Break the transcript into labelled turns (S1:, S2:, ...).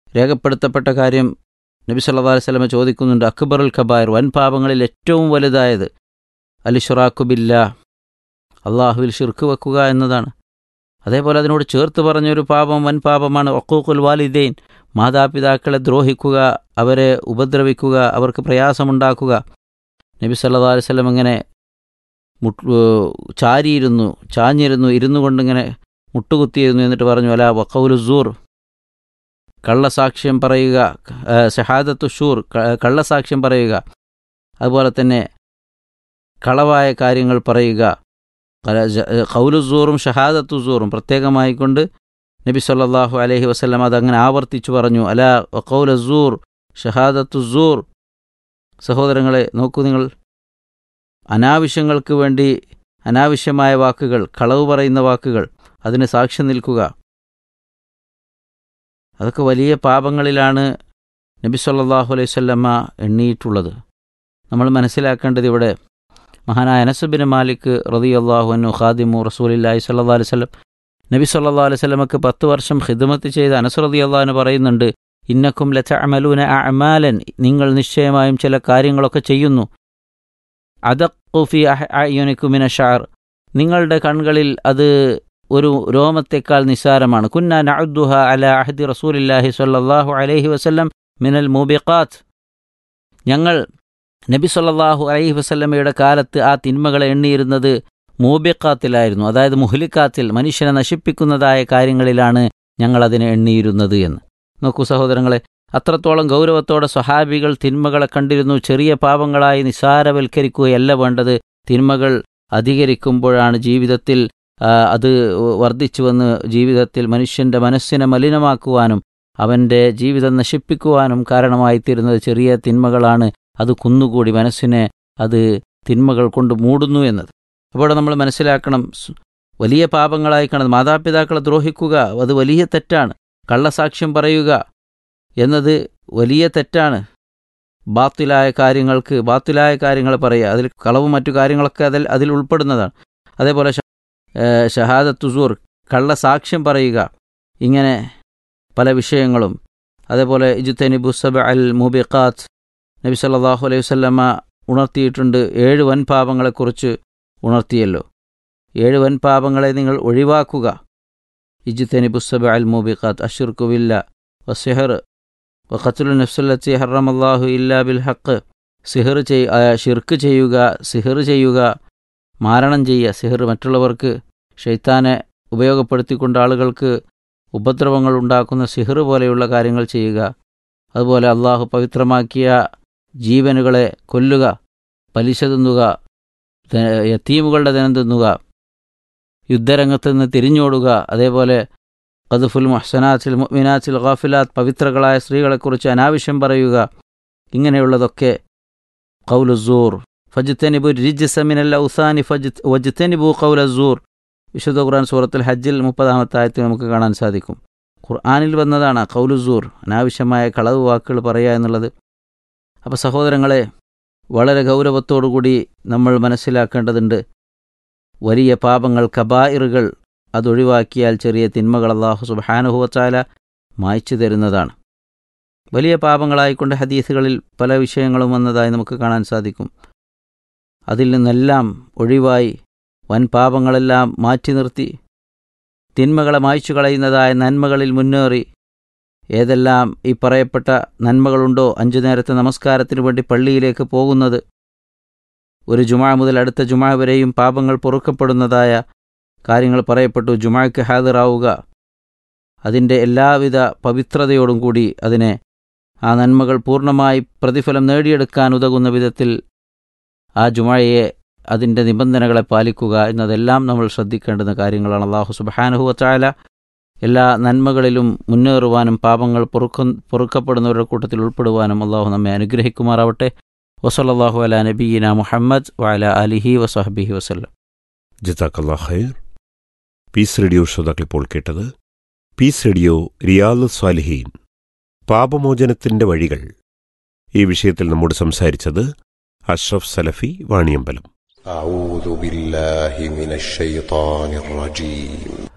S1: രേഖപ്പെടുത്തപ്പെട്ട കാര്യം നബി സല്ലല്ലാഹു അലൈഹി വസല്ലമ ചോദിക്കുന്നുണ്ട് അക്ബറുൽ ഖബായർ വൻ പാപങ്ങളിൽ ഏറ്റവും വലുതായത് അലിഷുറാഖുബില്ല അള്ളാഹുവിൽ ഷിർക്ക് വെക്കുക എന്നതാണ് അതേപോലെ അതിനോട് ചേർത്ത് പറഞ്ഞൊരു പാപം വൻ പാപമാണ് ഒക്കൂഖുൽ വാലിദൈൻ മാതാപിതാക്കളെ ദ്രോഹിക്കുക അവരെ ഉപദ്രവിക്കുക അവർക്ക് പ്രയാസമുണ്ടാക്കുക നബി സല്ലല്ലാഹു അലൈഹി വസല്ലം ഇങ്ങനെ മുട്ട് ചാരിയിരുന്നു ചാഞ്ഞിരുന്നു ഇരുന്നു കൊണ്ടിങ്ങനെ മുട്ടുകുത്തിയിരുന്നു എന്നിട്ട് പറഞ്ഞു അല വഖൗലു സൂർ കള്ളസാക്ഷ്യം പറയുക ഷഹാദത്തു ഷൂർ കള്ളസാക്ഷ്യം പറയുക അതുപോലെ തന്നെ കളവായ കാര്യങ്ങൾ പറയുക ഖൗലുസൂറും ഷഹാദത്തു സൂറും പ്രത്യേകമായിക്കൊണ്ട് നബി സല്ലല്ലാഹു അലൈഹി വസല്ലം അതങ്ങനെ ആവർത്തിച്ചു പറഞ്ഞു അല ഖൗല സൂർ ഷഹാദത്തു സൂർ സഹോദരങ്ങളെ നോക്കൂ നിങ്ങൾ അനാവശ്യങ്ങൾക്ക് വേണ്ടി അനാവശ്യമായ വാക്കുകൾ കളവ് പറയുന്ന വാക്കുകൾ അതിന് സാക്ഷ്യം നിൽക്കുക അതൊക്കെ വലിയ പാപങ്ങളിലാണ് നബി സല്ലല്ലാഹു അലൈഹി വസല്ലമ്മ എണ്ണിയിട്ടുള്ളത് നമ്മൾ മനസ്സിലാക്കേണ്ടത് ഇവിടെ മഹാനായ അനസുബിൻ മാലിക് റളിയല്ലാഹു അൻഹു ഖാദിമു റസൂലില്ലാഹി സല്ലല്ലാഹു അലൈഹി വസല്ലം നബി സല്ലല്ലാഹു അലൈഹി വസല്ലമക്ക് പത്ത് വർഷം ഖിദ്മത്ത് ചെയ്ത അനസ് റളിയല്ലാഹു പറയുന്നുണ്ട് ഇന്നക്കും ലതഅമലൂന അഅമാലൻ നിങ്ങൾ നിശ്ചയമായും ചില കാര്യങ്ങളൊക്കെ ചെയ്യുന്നു അദഖു ഫി അഅയുനിക്കും മിന ഷഅർ നിങ്ങളുടെ കൺകളിൽ അത് ഒരു രോമത്തേക്കാൾ നിസ്സാരമാണ് കുന്ന നഅദ്ദുഹ അല അഹദി റസൂലില്ലാഹി സ്വല്ലല്ലാഹു അലൈഹി വസല്ലം മിനൽ മൂബിഖാത്ത് ഞങ്ങൾ നബി സല്ലല്ലാഹു അലൈഹി വസല്ലമയുടെ കാലത്ത് ആ തിന്മകളെ എണ്ണിയിരുന്നത് മൂബിഖാത്തിലായിരുന്നു അതായത് മുഹ്ലിക്കാത്തിൽ മനുഷ്യനെ നശിപ്പിക്കുന്നതായ കാര്യങ്ങളിലാണ് ഞങ്ങൾ അതിനെ എണ്ണിയിരുന്നത് എന്ന് നോക്കൂ സഹോദരങ്ങളെ അത്രത്തോളം ഗൗരവത്തോടെ സ്വഹാബികൾ തിന്മകളെ കണ്ടിരുന്നു ചെറിയ പാപങ്ങളായി നിസാരവൽക്കരിക്കുകയല്ല വേണ്ടത് തിന്മകൾ അധികരിക്കുമ്പോഴാണ് ജീവിതത്തിൽ അത് വർദ്ധിച്ചു വന്ന് ജീവിതത്തിൽ മനുഷ്യൻ്റെ മനസ്സിനെ മലിനമാക്കുവാനും അവൻ്റെ ജീവിതം നശിപ്പിക്കുവാനും കാരണമായി തീരുന്നത് ചെറിയ തിന്മകളാണ് അത് കുന്നുകൂടി മനസ്സിനെ അത് തിന്മകൾ കൊണ്ട് മൂടുന്നു എന്നത് അപ്പോൾ നമ്മൾ മനസ്സിലാക്കണം വലിയ പാപങ്ങളായി കാണുന്നത് മാതാപിതാക്കളെ ദ്രോഹിക്കുക അത് വലിയ തെറ്റാണ് കള്ളസാക്ഷ്യം പറയുക എന്നത് വലിയ തെറ്റാണ് ബാത്തിലായ കാര്യങ്ങൾക്ക് ബാത്തിലായ കാര്യങ്ങൾ പറയുക അതിൽ കളവും മറ്റു കാര്യങ്ങളൊക്കെ അതിൽ അതിൽ ഉൾപ്പെടുന്നതാണ് അതേപോലെ ഷഹാദത്തുസൂർ കള്ളസാക്ഷ്യം പറയുക ഇങ്ങനെ പല വിഷയങ്ങളും അതേപോലെ ഇജുത്തനിബു സബ അൽ മുബിഖാത്ത് നബി സല്ലല്ലാഹു അലൈഹി വസല്ലമ ഉണർത്തിയിട്ടുണ്ട് ഏഴ് വൻപാപങ്ങളെക്കുറിച്ച് ഉണർത്തിയല്ലോ ഏഴ് വൻപാപങ്ങളെ നിങ്ങൾ ഒഴിവാക്കുക ഇജുത്തനിബു സബ അൽ മുബിഖാത്ത് അഷിർക്കുവില്ല വസിഹർ വഖത്തുൽ നഫ്സുല്ലത്തി ഹറമല്ലാഹു ഇല്ലാ ബിൽ ഹക്ക് സിഹർ ചെയ് ഷിർക്ക് ചെയ്യുക സിഹർ ചെയ്യുക മാരണം ചെയ്യുക സിഹർ മറ്റുള്ളവർക്ക് ഷെയ്ത്താനെ ഉപയോഗപ്പെടുത്തിക്കൊണ്ട് ആളുകൾക്ക് ഉപദ്രവങ്ങൾ ഉണ്ടാക്കുന്ന സിഹർ പോലെയുള്ള കാര്യങ്ങൾ ചെയ്യുക അതുപോലെ അള്ളാഹു പവിത്രമാക്കിയ ജീവനുകളെ കൊല്ലുക പലിശ തിന്നുക യത്തീമുകളുടെ ദിനം തിന്നുക യുദ്ധരംഗത്ത് നിന്ന് തിരിഞ്ഞോടുക അതേപോലെ ഖദഫുൽ മഹ്സനാത്തിൽ മിനാത്തിൽ ഖാഫിലാത്ത് പവിത്രകളായ സ്ത്രീകളെക്കുറിച്ച് അനാവശ്യം പറയുക ഇങ്ങനെയുള്ളതൊക്കെ ഖൗലുസൂർ ഫജ്തനിബു റിജ്സമിനൽ ഔസാനി ഫജ് വജ്തനിബു ഖൗലസൂർ വിശുദ്ധ ഖുർആൻ സൂറത്തുൽ ഹജ്ജിൽ മുപ്പതാമത്തെ ആയത്തിൽ നമുക്ക് കാണാൻ സാധിക്കും ഖുർആാനിൽ വന്നതാണ് കൗലുസൂർ അനാവശ്യമായ കളവ് വാക്കുകൾ പറയുക എന്നുള്ളത് അപ്പോൾ സഹോദരങ്ങളെ വളരെ ഗൗരവത്തോടുകൂടി നമ്മൾ മനസ്സിലാക്കേണ്ടതുണ്ട് വലിയ പാപങ്ങൾ കബായിറുകൾ അതൊഴിവാക്കിയാൽ ചെറിയ തിന്മകൾ അള്ളാഹു സുബാനുഹുവച്ചാല മായ്ച്ചു തരുന്നതാണ് വലിയ പാപങ്ങളായിക്കൊണ്ട് ഹദീസുകളിൽ പല വിഷയങ്ങളും വന്നതായി നമുക്ക് കാണാൻ സാധിക്കും അതിൽ നിന്നെല്ലാം ഒഴിവായി വൻ പാപങ്ങളെല്ലാം മാറ്റി നിർത്തി തിന്മകളെ മായ്ച്ചു കളയുന്നതായ നന്മകളിൽ മുന്നേറി ഏതെല്ലാം ഈ പറയപ്പെട്ട നന്മകളുണ്ടോ അഞ്ചു നേരത്തെ നമസ്കാരത്തിനു വേണ്ടി പള്ളിയിലേക്ക് പോകുന്നത് ഒരു ജുമാ മുതൽ അടുത്ത ജുമാ വരെയും പാപങ്ങൾ പൊറുക്കപ്പെടുന്നതായ കാര്യങ്ങൾ പറയപ്പെട്ടു ജുമായ്ക്ക് ഹാജറാവുക അതിൻ്റെ എല്ലാവിധ പവിത്രതയോടും കൂടി അതിനെ ആ നന്മകൾ പൂർണ്ണമായി പ്രതിഫലം നേടിയെടുക്കാൻ ഉതകുന്ന വിധത്തിൽ ആ ജുമായയെ അതിൻ്റെ നിബന്ധനകളെ പാലിക്കുക എന്നതെല്ലാം നമ്മൾ ശ്രദ്ധിക്കേണ്ടുന്ന കാര്യങ്ങളാണ് അള്ളാഹു സുബാനുഹുവച്ചായ എല്ലാ നന്മകളിലും മുന്നേറുവാനും പാപങ്ങൾ പൊറുക്ക പൊറുക്കപ്പെടുന്നവരുടെ കൂട്ടത്തിൽ ഉൾപ്പെടുവാനും അള്ളാഹു നമ്മെ അനുഗ്രഹിക്കുമാറാവട്ടെ വസല്ലാഹു അല നബീന മുഹമ്മദ് വഅല അലിഹി വസഹബിഹി വസ്ലം
S2: ജസാക്കല്ലാ ഖൈർ പീസ് റേഡിയോ ശ്രോതാക്കൾ ഇപ്പോൾ കേട്ടത് പീസ് റേഡിയോ റിയാദ് സ്വാലിഹീൻ പാപമോചനത്തിന്റെ വഴികൾ ഈ വിഷയത്തിൽ നമ്മോട് സംസാരിച്ചത് അഷ്റഫ് സലഫി വാണിയമ്പലം
S3: أعوذ بالله من الشيطان الرجيم